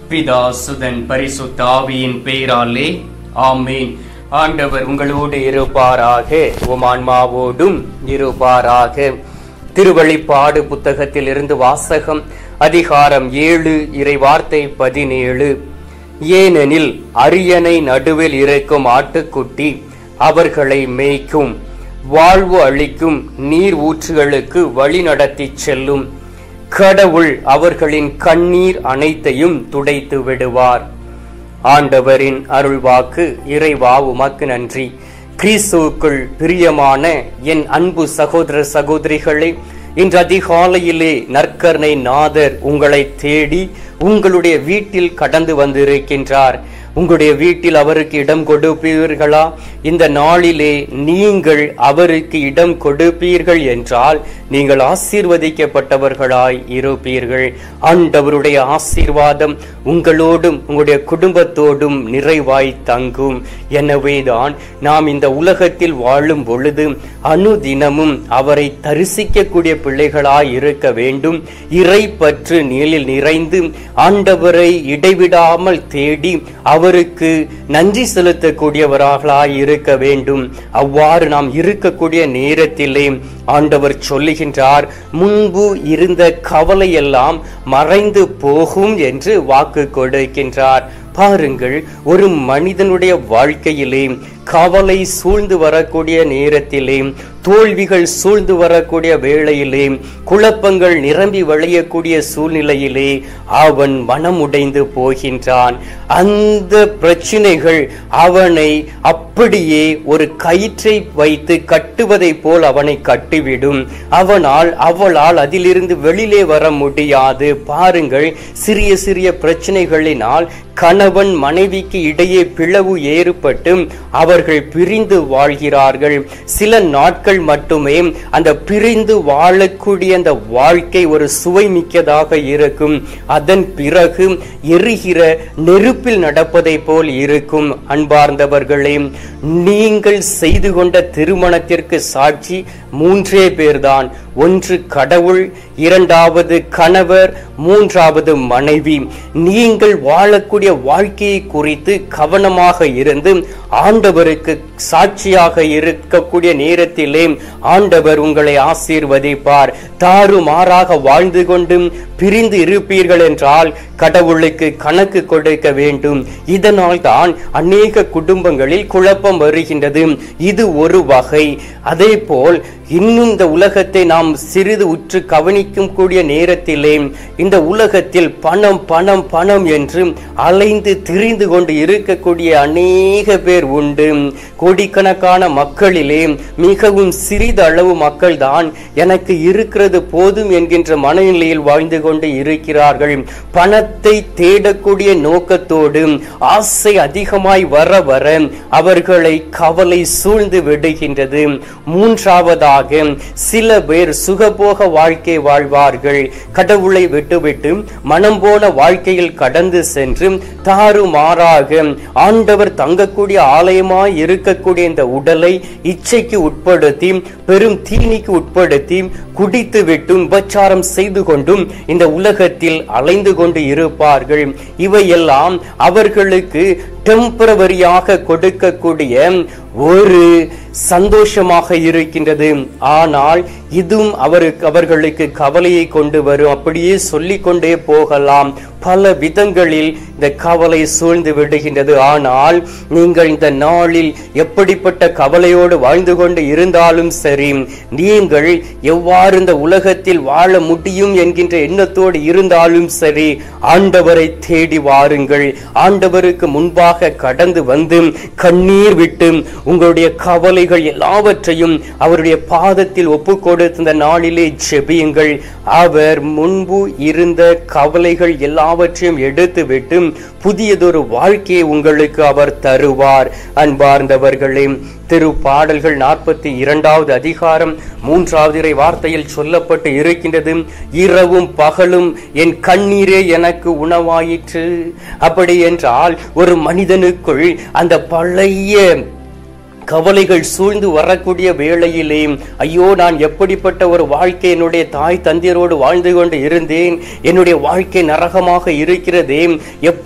பிதா சுதன் பரிசுத்த ஆவியின் பெயராலே ஆமேன் ஆண்டவர் உங்களோடு இருப்பாராக உம் ஆன்மாவோடும் இருப்பாராக திருவழிப்பாடு புத்தகத்தில் இருந்து வாசகம் அதிகாரம் ஏழு இறை வார்த்தை பதினேழு ஏனெனில் அரியணை நடுவில் இருக்கும் ஆட்டுக்குட்டி அவர்களை மேய்க்கும் வாழ்வு அளிக்கும் நீர் ஊற்றுகளுக்கு வழி நடத்திச் செல்லும் கடவுள் அவர்களின் கண்ணீர் அனைத்தையும் துடைத்து விடுவார் ஆண்டவரின் அருள்வாக்கு இறைவா உமக்கு நன்றி கிறிஸ்துவுக்குள் பிரியமான என் அன்பு சகோதர சகோதரிகளே இன்று அதிகாலையிலே நற்கர்ணை நாதர் உங்களை தேடி உங்களுடைய வீட்டில் கடந்து வந்திருக்கின்றார் உங்களுடைய வீட்டில் அவருக்கு இடம் கொடுப்பீர்களா இந்த நாளிலே நீங்கள் அவருக்கு இடம் கொடுப்பீர்கள் என்றால் நீங்கள் ஆசீர்வதிக்கப்பட்டவர்களாய் இருப்பீர்கள் ஆண்டவருடைய ஆசீர்வாதம் உங்களோடும் உங்களுடைய குடும்பத்தோடும் நிறைவாய் தங்கும் எனவேதான் நாம் இந்த உலகத்தில் வாழும் பொழுது அனுதினமும் அவரை தரிசிக்கக்கூடிய பிள்ளைகளாய் இருக்க வேண்டும் இறை பற்று நீளில் நிறைந்து ஆண்டவரை இடைவிடாமல் தேடி அவருக்கு நன்றி செலுத்தக்கூடியவர்களாய் இருக்க வேண்டும் அவ்வாறு நாம் இருக்கக்கூடிய நேரத்திலே ஆண்டவர் சொல்லுகின்றார் முன்பு இருந்த கவலை எல்லாம் மறைந்து போகும் என்று வாக்கு கொடுக்கின்றார் பாருங்கள் ஒரு மனிதனுடைய வாழ்க்கையிலே கவலை சூழ்ந்து வரக்கூடிய நேரத்திலே தோல்விகள் சூழ்ந்து வரக்கூடிய வேளையிலே குழப்பங்கள் நிரம்பி வழியக்கூடிய சூழ்நிலையிலே அவன் மனம் உடைந்து போகின்றான் அந்த பிரச்சனைகள் அவனை அப்படியே ஒரு கயிற்றை வைத்து கட்டுவதை போல் அவனை கட்டிவிடும் அவனால் அவளால் அதிலிருந்து வெளியிலே வர முடியாது பாருங்கள் சிறிய சிறிய பிரச்சனைகளினால் கணவன் மனைவிக்கு இடையே பிளவு ஏற்பட்டு அவர்கள் பிரிந்து வாழ்கிறார்கள் சில நாட்கள் மட்டுமே அந்த பிரிந்து வாழக்கூடிய அந்த வாழ்க்கை ஒரு சுவை மிக்கதாக இருக்கும் அதன் பிறகு எரிகிற நெருப்பில் நடப்பதை போல் இருக்கும் அன்பார்ந்தவர்களே நீங்கள் செய்து கொண்ட திருமணத்திற்கு சாட்சி மூன்றே பேர்தான் ஒன்று கடவுள் இரண்டாவது கணவர் மூன்றாவது மனைவி நீங்கள் வாழக்கூடிய வாழ்க்கையை குறித்து கவனமாக இருந்து ஆண்டவருக்கு சாட்சியாக இருக்கக்கூடிய நேரத்திலே ஆண்டவர் உங்களை ஆசீர்வதிப்பார் தாறுமாறாக வாழ்ந்து கொண்டும் பிரிந்து இருப்பீர்கள் என்றால் கடவுளுக்கு கணக்கு கொடுக்க வேண்டும் இதனால் தான் அநேக குடும்பங்களில் குழப்பம் வருகின்றது இது ஒரு வகை அதே போல் இன்னும் இந்த உலகத்தை நாம் சிறிது உற்று கவனிக்கும் கூடிய நேரத்திலே இந்த உலகத்தில் பணம் பணம் பணம் என்று அலைந்து திரிந்து கொண்டு இருக்கக்கூடிய அநேக பேர் உண்டு கோடிக்கணக்கான மக்களிலே மிகவும் சிறிதளவு மக்கள் தான் எனக்கு இருக்கிறது போதும் என்கின்ற மனநிலையில் வாழ்ந்து கொண்டு இருக்கிறார்கள் பணத்தை தேடக்கூடிய நோக்கத்தோடு ஆசை அதிகமாய் வர வர அவர்களை கவலை சூழ்ந்து விடுகின்றது மூன்றாவதாக சில பேர் சுகபோக வாழ்க்கை வாழ்வார்கள் கடவுளை விட்டுவிட்டு மனம் போன வாழ்க்கையில் கடந்து சென்று தாறுமாறாக ஆண்டவர் தங்கக்கூடிய ஆலயமாய் இருக்கக்கூடிய இந்த உடலை இச்சைக்கு உட்படுத்தி பெரும் தீனிக்கு உட்படுத்தி குடித்து விட்டும் உபச்சாரம் செய்து கொண்டும் இந்த உலகத்தில் அலைந்து கொண்டு இருப்பார்கள் இவையெல்லாம் அவர்களுக்கு டெம்பரவரியாக கொடுக்கக்கூடிய ஒரு சந்தோஷமாக இருக்கின்றது ஆனால் இதுவும் அவருக்கு அவர்களுக்கு கவலையை கொண்டு வரும் அப்படியே சொல்லிக் கொண்டே போகலாம் பல விதங்களில் இந்த கவலை சூழ்ந்து விடுகின்றது ஆனால் நீங்கள் இந்த நாளில் எப்படிப்பட்ட கவலையோடு வாழ்ந்து கொண்டு இருந்தாலும் சரி நீங்கள் எவ்வாறு இந்த உலகத்தில் வாழ முடியும் என்கின்ற எண்ணத்தோடு இருந்தாலும் சரி ஆண்டவரை தேடி வாருங்கள் ஆண்டவருக்கு முன்பாக கடந்து வந்து கண்ணீர் விட்டு உங்களுடைய கவலைகள் எல்லாவற்றையும் அவருடைய பாதத்தில் ஒப்பு கொடுத்த நாளிலே ஜெபியுங்கள் அவர் முன்பு இருந்த கவலைகள் எல்லாவற்றையும் எடுத்துவிட்டு புதியதொரு வாழ்க்கையை உங்களுக்கு அவர் தருவார் அன்பார்ந்தவர்களே திரு பாடல்கள் நாற்பத்தி இரண்டாவது அதிகாரம் மூன்றாவது இறை வார்த்தையில் சொல்லப்பட்டு இருக்கின்றது இரவும் பகலும் என் கண்ணீரே எனக்கு உணவாயிற்று அப்படி என்றால் ஒரு மனிதனுக்குள் அந்த பழைய கவலைகள் சூழ்ந்து வரக்கூடிய வேளையிலே ஐயோ நான் எப்படிப்பட்ட ஒரு வாழ்க்கை என்னுடைய தாய் தந்தையரோடு வாழ்ந்து கொண்டு இருந்தேன் என்னுடைய வாழ்க்கை நரகமாக இருக்கிறதே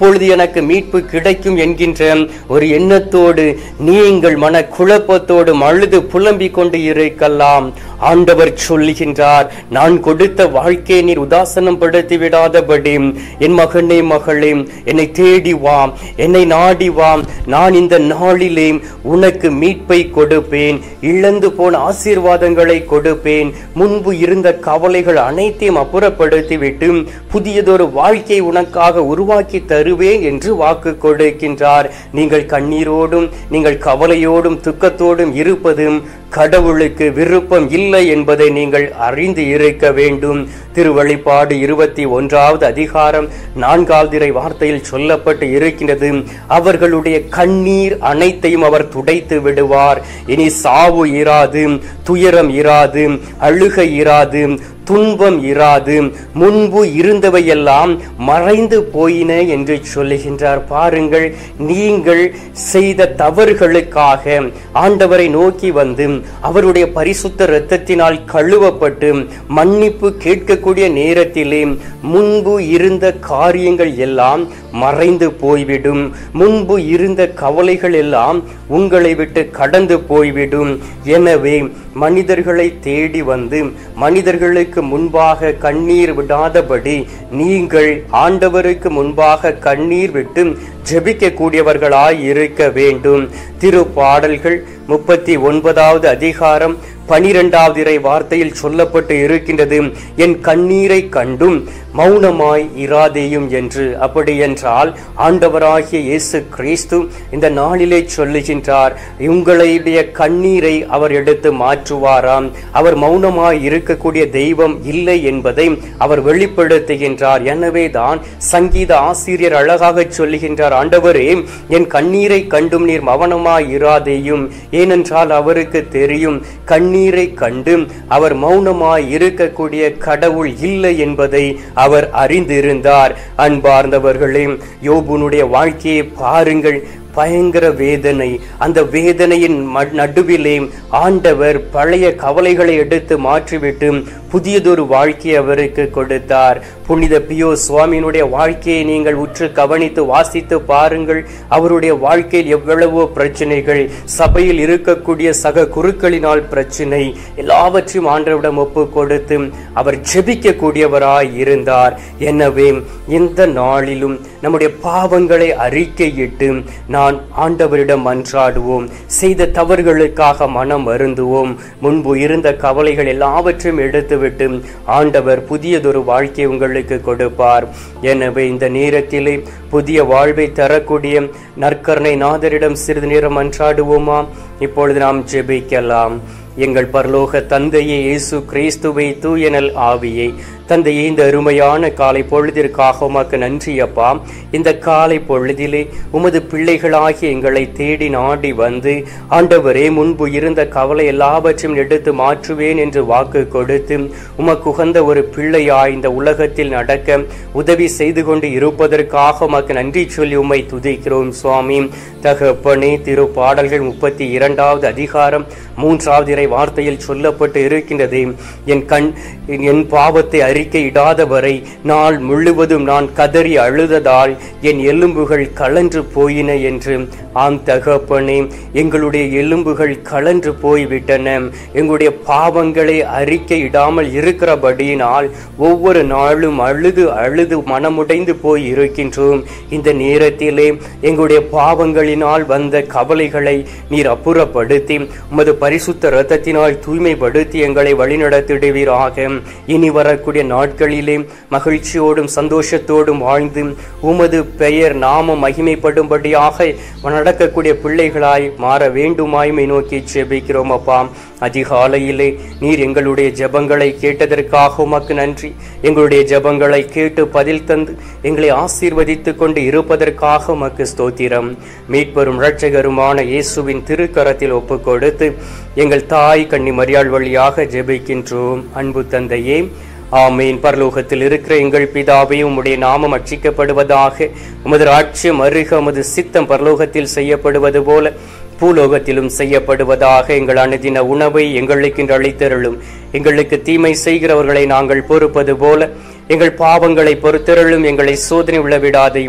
எப்பொழுது எனக்கு மீட்பு கிடைக்கும் என்கின்ற ஒரு எண்ணத்தோடு நீங்கள் மன குழப்பத்தோடு அழுது புலம்பிக் கொண்டு இருக்கலாம் ஆண்டவர் சொல்லுகின்றார் நான் கொடுத்த வாழ்க்கையை நீர் உதாசனம் படுத்தி விடாதபடி என் மகனே மகளே என்னை தேடி வா என்னை நாடி வா நான் இந்த நாளிலே உனக்கு மீட்பை கொடுப்பேன் இழந்து போன ஆசீர்வாதங்களை கொடுப்பேன் முன்பு இருந்த கவலைகள் அனைத்தையும் அப்புறப்படுத்தி விட்டு புதியதொரு வாழ்க்கை உனக்காக உருவாக்கி தருவேன் என்று வாக்கு கொடுக்கின்றார் நீங்கள் கண்ணீரோடும் நீங்கள் கவலையோடும் துக்கத்தோடும் இருப்பதும் கடவுளுக்கு விருப்பம் இல்லை என்பதை நீங்கள் அறிந்து இருக்க வேண்டும் திருவழிப்பாடு இருபத்தி ஒன்றாவது அதிகாரம் நான்காவது வார்த்தையில் சொல்லப்பட்டு இருக்கின்றது அவர்களுடைய கண்ணீர் அனைத்தையும் அவர் துடைத்து விடுவார் இனி சாவு இராது துயரம் இராது அழுகை இராது துன்பம் இராது முன்பு இருந்தவையெல்லாம் மறைந்து போயின என்று சொல்லுகின்றார் பாருங்கள் நீங்கள் செய்த தவறுகளுக்காக ஆண்டவரை நோக்கி வந்து அவருடைய பரிசுத்த இரத்தத்தினால் கழுவப்பட்டு மன்னிப்பு கேட்கக்கூடிய நேரத்திலே முன்பு இருந்த காரியங்கள் எல்லாம் மறைந்து போய்விடும் முன்பு இருந்த கவலைகள் எல்லாம் உங்களை விட்டு கடந்து போய்விடும் எனவே மனிதர்களை தேடி வந்து மனிதர்களுக்கு முன்பாக கண்ணீர் விடாதபடி நீங்கள் ஆண்டவருக்கு முன்பாக கண்ணீர் விட்டு ஜெபிக்க கூடியவர்களாய் இருக்க வேண்டும் திரு பாடல்கள் முப்பத்தி ஒன்பதாவது அதிகாரம் பனிரெண்டாவது இறை வார்த்தையில் சொல்லப்பட்டு இருக்கின்றது என் கண்ணீரை கண்டும் மௌனமாய் இராதேயும் என்று அப்படி என்றால் ஆண்டவராகிய இயேசு கிறிஸ்து இந்த நாளிலே சொல்லுகின்றார் உங்களுடைய கண்ணீரை அவர் எடுத்து மாற்றுவாராம் அவர் மௌனமாய் இருக்கக்கூடிய தெய்வம் இல்லை என்பதை அவர் வெளிப்படுத்துகின்றார் எனவே தான் சங்கீத ஆசிரியர் அழகாக சொல்லுகின்றார் ஆண்டவரே என் கண்ணீரை கண்டும் நீர் மௌனமாய் இராதேயும் ஏனென்றால் அவருக்கு தெரியும் கண்ணீரை கண்டு அவர் மௌனமாய் இருக்கக்கூடிய கடவுள் இல்லை என்பதை அவர் அறிந்திருந்தார் அன்பார்ந்தவர்களே யோபுனுடைய வாழ்க்கையை பாருங்கள் பயங்கர வேதனை அந்த வேதனையின் ம- நடுவிலே ஆண்டவர் பழைய கவலைகளை எடுத்து மாற்றிவிட்டு புதியதொரு வாழ்க்கையை அவருக்கு கொடுத்தார் புனித பியோ சுவாமியினுடைய வாழ்க்கையை நீங்கள் உற்று கவனித்து வாசித்து பாருங்கள் அவருடைய வாழ்க்கையில் எவ்வளவோ பிரச்சனைகள் சபையில் இருக்கக்கூடிய சக குருக்களினால் பிரச்சனை எல்லாவற்றையும் ஆண்டவரிடம் ஒப்பு கொடுத்து அவர் ஜெபிக்க கூடியவராய் இருந்தார் எனவே இந்த நாளிலும் நம்முடைய பாவங்களை அறிக்கையிட்டு நான் ஆண்டவரிடம் மன்றாடுவோம் செய்த தவறுகளுக்காக மனம் வருந்துவோம் முன்பு இருந்த கவலைகள் எல்லாவற்றையும் எடுத்துவிட்டு ஆண்டவர் புதியதொரு வாழ்க்கை உங்களுக்கு கொடுப்பார் எனவே இந்த நேரத்திலே புதிய வாழ்வை தரக்கூடிய நற்கருணை நாதரிடம் சிறிது நேரம் மன்றாடுவோமா இப்பொழுது நாம் ஜெபிக்கலாம் எங்கள் பரலோக தந்தையே இயேசு கிறிஸ்துவை தூயனல் ஆவியை தந்தையே இந்த அருமையான காலை பொழுதிற்காக உமக்கு நன்றி அப்பா இந்த காலை பொழுதிலே உமது பிள்ளைகளாகிய எங்களை தேடி நாடி வந்து ஆண்டவரே முன்பு இருந்த கவலை எல்லாவற்றையும் எடுத்து மாற்றுவேன் என்று வாக்கு கொடுத்து உமக்கு உகந்த ஒரு பிள்ளையாய் இந்த உலகத்தில் நடக்க உதவி செய்து கொண்டு இருப்பதற்காக உமக்கு நன்றி சொல்லி உம்மை துதிக்கிறோம் சுவாமி தகப்பனே திரு பாடல்கள் முப்பத்தி இரண்டாவது அதிகாரம் மூன்றாவது இறை வார்த்தையில் சொல்லப்பட்டு இருக்கின்றது என் கண் என் பாவத்தை அறிக்கை இடாதவரை நாள் முழுவதும் நான் கதறி அழுததால் என் எலும்புகள் கலன்று போயின என்று ஆம் தகப்பனே எங்களுடைய எலும்புகள் கலன்று போய்விட்டன எங்களுடைய பாவங்களை அறிக்கை இடாமல் இருக்கிறபடியினால் ஒவ்வொரு நாளும் அழுது அழுது மனமுடைந்து போய் இருக்கின்றோம் இந்த நேரத்திலே எங்களுடைய பாவங்களினால் வந்த கவலைகளை நீர் அப்புறப்படுத்தி உமது பரிசுத்த இரத்தத்தினால் தூய்மைப்படுத்தி எங்களை வழிநடத்திடுவீராக இனி வரக்கூடிய நாட்களிலே மகிழ்ச்சியோடும் சந்தோஷத்தோடும் வாழ்ந்து உமது பெயர் நாம மகிமைப்படும்படியாக நடக்கக்கூடிய பிள்ளைகளாய் மாற வேண்டுமாய்மை நோக்கி ஜெபிக்கிறோம் அப்பா அதிகாலையிலே நீர் எங்களுடைய ஜெபங்களை கேட்டதற்காக உமக்கு நன்றி எங்களுடைய ஜெபங்களை கேட்டு பதில் தந்து எங்களை ஆசீர்வதித்துக் கொண்டு இருப்பதற்காக உமக்கு ஸ்தோத்திரம் மீட்பெரும் இரட்சகருமான இயேசுவின் திருக்கரத்தில் ஒப்புக் கொடுத்து எங்கள் தாய் கன்னி மரியாள் வழியாக ஜெபிக்கின்றோம் அன்பு தந்தையே ஆமீன் பரலோகத்தில் இருக்கிற எங்கள் பிதாவே உம்முடைய நாமம் அர்ச்சிக்கப்படுவதாக உமது ராட்சியம் அருக உமது சித்தம் பரலோகத்தில் செய்யப்படுவது போல பூலோகத்திலும் செய்யப்படுவதாக எங்கள் அனுதின உணவை எங்களுக்கு இன்று அளித்தருளும் எங்களுக்கு தீமை செய்கிறவர்களை நாங்கள் பொறுப்பது போல எங்கள் பாவங்களை பொறுத்தருளும் எங்களை சோதனை உள்ள விடாதையும்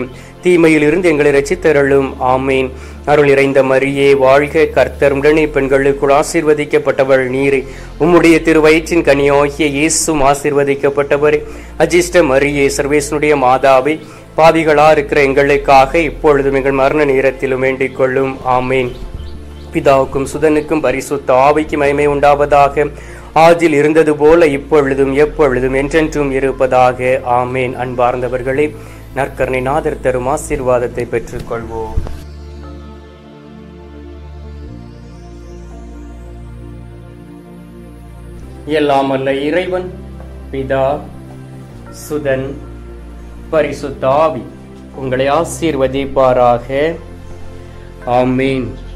தீமையிலிருந்து எங்களை ரசித்தருளும் ஆமேன் அருள் நிறைந்த மரியே வாழ்க கர்த்தர் உடனே பெண்களுக்குள் ஆசீர்வதிக்கப்பட்டவள் நீரே உம்முடைய திருவயிற்றின் கனியாகிய இயேசும் ஆசீர்வதிக்கப்பட்டவரே அஜிஷ்ட மரியே சர்வேசனுடைய மாதாவே பாவிகளா இருக்கிற எங்களுக்காக இப்பொழுதும் எங்கள் மரண நேரத்திலும் வேண்டிக் கொள்ளும் ஆமேன் பிதாவுக்கும் சுதனுக்கும் பரிசுத்த ஆவிக்கு மகிமை உண்டாவதாக ஆதில் இருந்தது போல இப்பொழுதும் எப்பொழுதும் என்றென்றும் இருப்பதாக ஆமேன் அன்பார்ந்தவர்களே நற்கருணை நாதர் தரும் ஆசீர்வாதத்தை பெற்றுக்கொள்வோம் எல்லாம் அல்ல இறைவன் பிதா சுதன் பரிசுத்த ஆவி உங்களை ஆசீர்வதிப்பாராக ஆமீன்